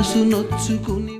మనసు నొచ్చుకుని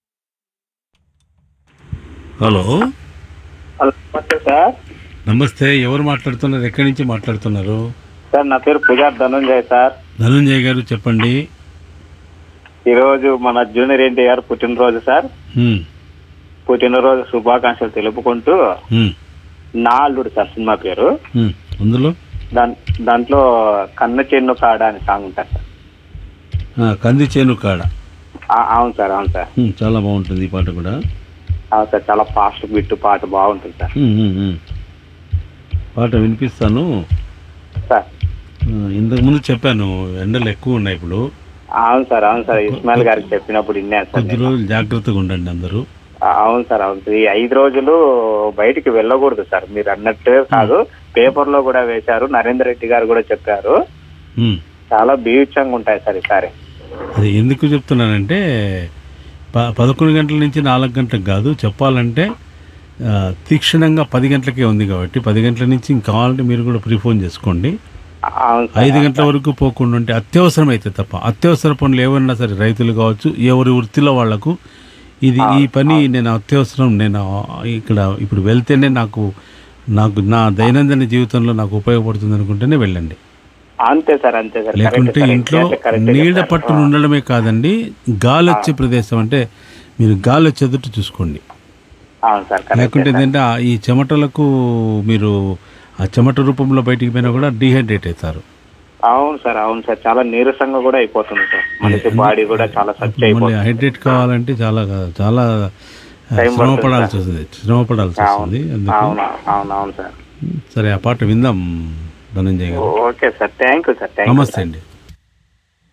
hello hello నమస్తే సార్ నమస్తే ఎవరు మాట్లాడుతున్నారు ఎక్కడి నుంచి మాట్లాడుతున్నారు సార్ నా పేరు పూజార్ ధనుంజయ్ సార్ ధనంజయ్ గారు చెప్పండి ఈరోజు మన జూనియర్ ఎన్టీఆర్ పుట్టినరోజు సార్ హ్మ్, పుట్టినరోజు శుభాకాంక్షలు తెలుపుకుంటూ హ్మ్, నా అల్లుడు సార్ సినిమా పేరు హ్మ్. అందులో దాన్ దాంట్లో కన్న చెన్ను కాడ అని సాంగ్ ఉంటుంది సార్ ఆ, కంది చేను కాడ ఆ, అవును సార్ అవును సార్ హ్మ్, చాలా బాగుంటుంది ఈ పాట కూడా అవును సార్ చాలా ఫాస్ట్ బిట్ పాట బాగుంటుంది సార్ హ్మ్, హ్మ్, హ్మ్. పాట వినిపిస్తాను సార్ ఆ, ఇంతకు ముందు చెప్పాను ఎండలు ఎక్కువ ఉన్నాయి ఇప్పుడు అవును సార్ అవును సార్ ఇస్మాయిల్ గారికి చెప్పినప్పుడు విన్నాను సార్ కొద్ది నేను. రోజులు జాగ్రత్తగా ఉండండి అందరూ ఆ, అవును సార్ అవును సార్ ఈ ఐదు రోజులు బయటికి వెళ్ళకూడదు సార్ మీరు అన్నట్టు కాదు పేపర్ లో కూడా వేశారు నరేందర్ రెడ్డి గారు కూడా చెప్పారు హ్మ్. చాలా బీభత్సంగా ఉంటాయి సార్ ఈసారి అది ఎందుకు చెప్తున్నానంటే ప పదకొండు గంటల నుంచి నాలుగు గంటలకు కాదు చెప్పాలంటే ఆ, తీక్షణంగా పది గంటలకే ఉంది కాబట్టి పది గంటల నుంచి ఇంకా కావాలంటే మీరు కూడా ప్రిఫోన్ చేసుకోండి అవును సార్ ఐదు గంటల వరకు పోకుండా ఉంటే అత్యవసరం అయితే తప్ప అత్యవసర పనులు ఏమన్నా సరే రైతులు కావచ్చు ఎవరి వృత్తిలో వాళ్లకు ఇది ఈ పని నేను అత్యవసరం నేను ఇక్కడ ఇప్పుడు వెళ్తేనే నాకు నాకు నా దైనందిన జీవితంలో నాకు ఉపయోగపడుతుంది అనుకుంటేనే వెళ్ళండి అంతే సార్ అంతే సార్ లేకుంటే ఇంట్లో నీడ పట్టును ఉండడమే కాదండి గాలి వచ్చే ప్రదేశం అంటే మీరు గాలి వచ్చేటట్టు చూసుకోండి అవును సార్ కరెక్ట్ లేకుంటే ఏంటంటే ఆ ఈ చెమటలకు మీరు ఆ చెమట రూపంలో బయటికి పోయినా కూడా డీహైడ్రేట్ అవుతారు అవును సార్ అవును సార్ చాలా నీరసంగా కూడా అయిపోతుంది సార్ మనిషి బాడీ కూడా చాలా సచ్ మళ్ళీ అయిపోతుంది హైడ్రేట్ కావాలంటే చాలా చాలా ఆ, Time శ్రమ పడుతుంది పడాల్సి వస్తుంది శ్రమ పడాల్సి వస్తుంది అందుకు అవును అవును అవును సార్ సరే ఆ పాట విందాం ధనంజయ్ గారు okay sir thank you sir thank you నమస్తే అండి